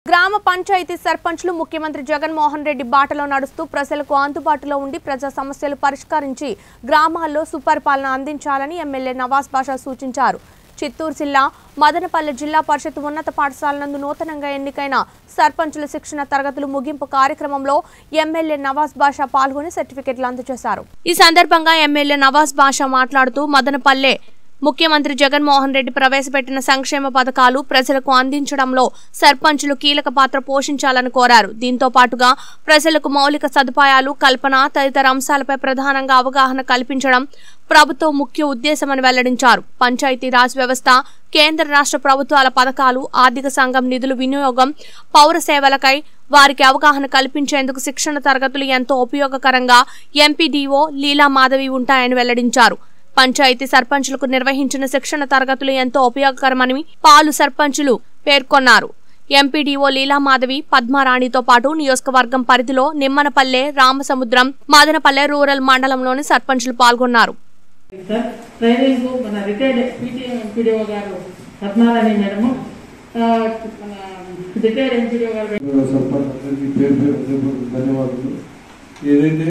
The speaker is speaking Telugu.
గ్రామ పంచాయతీ సర్పంచ్లు ముఖ్యమంత్రి జగన్మోహన్ రెడ్డి బాటలో నడుస్తూ ప్రజలకు అందుబాటులో ఉండి ప్రజా సమస్యలు పరిష్కరించి గ్రామాల్లో సుపరిపాలన అందించాలని ఎమ్మెల్యే నవాజ్ బాషా సూచించారు చిత్తూరు జిల్లా మదనపల్లె జిల్లా పరిషత్ ఉన్నత పాఠశాల నందు నూతనంగా ఎన్నికైన సర్పంచుల శిక్షణ తరగతులు ముగింపు కార్యక్రమంలో ఎమ్మెల్యే నవాజ్ బాషా పాల్గొని సర్టిఫికెట్లు అందజేశారు ఈ సందర్భంగా ఎమ్మెల్యే నవాజ్ బాషా మాట్లాడుతూ మదనపల్లె ముఖ్యమంత్రి జగన్మోహన్ రెడ్డి ప్రవేశపెట్టిన సంక్షేమ పథకాలు ప్రజలకు అందించడంలో సర్పంచులు కీలక పాత్ర పోషించాలని కోరారు దీంతో పాటుగా ప్రజలకు మౌలిక సదుపాయాలు కల్పన తదితర అంశాలపై ప్రధానంగా అవగాహన కల్పించడం ప్రభుత్వం ముఖ్య ఉద్దేశమని వెల్లడించారు పంచాయతీ రాజ్ వ్యవస్థ కేంద్ర రాష్ట్ర ప్రభుత్వాల పథకాలు ఆర్థిక సంఘం నిధుల వినియోగం పౌర సేవలకై వారికి అవగాహన కల్పించేందుకు శిక్షణ తరగతులు ఎంతో ఉపయోగకరంగా ఎంపీడీఓ లీలా మాధవి ఉంటాయని వెల్లడించారు పంచాయతీ సర్పంచులకు నిర్వహించిన శిక్షణ తరగతులు ఎంతో ఉపయోగకరమని పాలు సర్పంచులు పేర్కొన్నారు ఎంపీడీఓ లీలామాధవి పద్మారాణితో పాటు నియోజకవర్గం పరిధిలో నిమ్మనపల్లె రామసముద్రం మాదనపల్లె రూరల్ మండలంలోని సర్పంచులు పాల్గొన్నారు సార్ ట్రైనింగ్ మన రిటైర్డ్ పీటీఎం ఎంపీడీఓ గారు పద్మారాణి మేడము ఆ, మన రిటైర్డ్ ఎంపీడీఓ గారు సర్పంచ్ అందరికీ పేరు పేరు ధన్యవాదాలు ఏదైతే